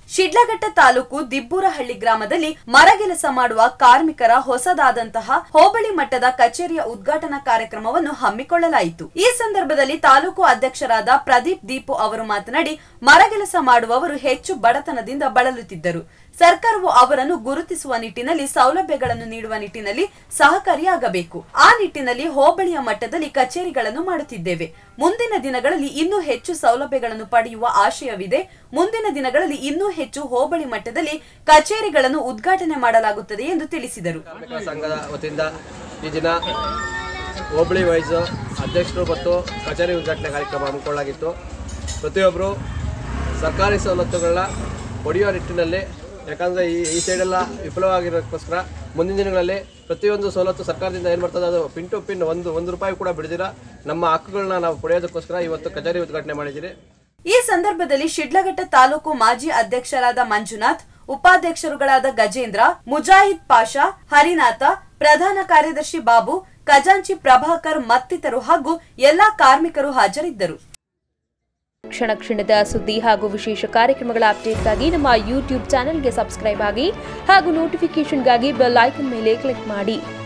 ಶಿಡ್ಲಘಟ್ಟ ತಾಲೂಕು ದಿಬ್ಬೂರಹಳ್ಳಿ ಗ್ರಾಮದಲ್ಲಿ ಮರಗೆಲಸ ಮಾಡುವ ಕಾರ್ಮಿಕರ ಹೊಸದಾದಂತಹ ಹೋಬಳಿ ಮಟ್ಟದ ಕಚೇರಿಯ ಉದ್ಘಾಟನಾ ಕಾರ್ಯಕ್ರಮವನ್ನು ಹಮ್ಮಿಕೊಳ್ಳಲಾಯಿತು ಈ ಸಂದರ್ಭದಲ್ಲಿ ತಾಲೂಕು ಅಧ್ಯಕ್ಷರಾದ ಪ್ರದೀಪ್ ದೀಪು ಅವರು ಮಾತನಾಡಿ ಮರಗೆಲಸ ಮಾಡುವವರು ಹೆಚ್ಚು ಬಡತನದಿಂದ ಬಳಲುತ್ತಿದ್ದರು ಸರ್ಕಾರವು ಅವರನ್ನು ಗುರುತಿಸುವ ನಿಟ್ಟಿನಲ್ಲಿ ಸೌಲಭ್ಯಗಳನ್ನು ನೀಡುವ ನಿಟ್ಟಿನಲ್ಲಿ ಸಹಕಾರಿಯಾಗಬೇಕು ಆ ನಿಟ್ಟಿನಲ್ಲಿ ಹೋಬಳಿಯ ಮಟ್ಟದಲ್ಲಿ ಕಚೇರಿಗಳನ್ನು ಮಾಡುತ್ತಿದ್ದೇವೆ ಮುಂದಿನ ದಿನಗಳಲ್ಲಿ ಇನ್ನೂ ಹೆಚ್ಚು ಸೌಲಭ್ಯಗಳನ್ನು ಪಡೆಯುವ ಆಶಯವಿದೆ ಮುಂದಿನ ದಿನಗಳಲ್ಲಿ ಇನ್ನೂ ಹೆಚ್ಚು ಹೋಬಳಿ ಮಟ್ಟದಲ್ಲಿ ಕಚೇರಿಗಳನ್ನು ಉದ್ಘಾಟನೆ ಮಾಡಲಾಗುತ್ತದೆ ಎಂದು ತಿಳಿಸಿದರು ಕಾರ್ಮಿಕರ ಸಂಘದ ವತಿಯಿಂದ ಈ ದಿನ ಹೋಬಳಿ ವೈಸ್ ಅಧ್ಯಕ್ಷರು ಮತ್ತು ಕಚೇರಿ ಉದ್ಘಾಟನೆ ಕಾರ್ಯಕ್ರಮ ಹಮ್ಮಿಕೊಳ್ಳಲಾಗಿತ್ತು ಪ್ರತಿಯೊಬ್ಬರು ಸರ್ಕಾರಿ ಸವಲತ್ತುಗಳನ್ನ ಪಡೆಯುವ ನಿಟ್ಟಿನಲ್ಲಿ ಯಾಕಂದರೆ ಈ ಈ ಸೈಡೆಲ್ಲ ವಿಫಲವಾಗಿರೋದಕ್ಕೋಸ್ಕರ ಮುಂದಿನ ದಿನಗಳಲ್ಲಿ ಪ್ರತಿಯೊಂದು ಸವಲತ್ತು ಸರ್ಕಾರದಿಂದ ಏನು ಬರ್ತದೆ ಅದು ಪಿನ್ ಟು ಪಿನ್ ಒಂದು ಒಂದು ರೂಪಾಯಿ ಕೂಡ ಬಿಡದಿರ ನಮ್ಮ ಹಕ್ಕುಗಳನ್ನ ನಾವು ಪಡೆಯೋದಕ್ಕೋಸ್ಕರ ಇವತ್ತು ಕಚೇರಿ ಉದ್ಘಾಟನೆ ಮಾಡಿದ್ದೀರಿ ಈ ಸಂದರ್ಭದಲ್ಲಿ ಶಿಡ್ಲಘಟ್ಟ ತಾಲೂಕು ಮಾಜಿ ಅಧ್ಯಕ್ಷರಾದ ಮಂಜುನಾಥ್ ಉಪಾಧ್ಯಕ್ಷರುಗಳಾದ ಗಜೇಂದ್ರ ಮುಜಾಹಿದ್ ಪಾಷಾ ಹರಿನಾಥ ಪ್ರಧಾನ ಕಾರ್ಯದರ್ಶಿ ಬಾಬು ಖಜಾಂಚಿ ಪ್ರಭಾಕರ್ ಮತ್ತಿತರರು ಹಾಗೂ ಎಲ್ಲಾ ಕಾರ್ಮಿಕರು ಹಾಜರಿದ್ದರು ಕ್ಷಣ ಕ್ಷಣದ ಸುದ್ದಿ ಹಾಗೂ ವಿಶೇಷ ಕಾರ್ಯಕ್ರಮಗಳ ಅಪ್ಡೇಟ್ಗಾಗಿ ನಮ್ಮ ಯೂಟ್ಯೂಬ್ ಚಾನೆಲ್ಗೆ ಸಬ್ಸ್ಕ್ರೈಬ್ ಆಗಿ ಹಾಗೂ ನೋಟಿಫಿಕೇಷನ್ಗಾಗಿ ಬೆಲ್ ಐಕನ್ ಮೇಲೆ ಕ್ಲಿಕ್ ಮಾಡಿ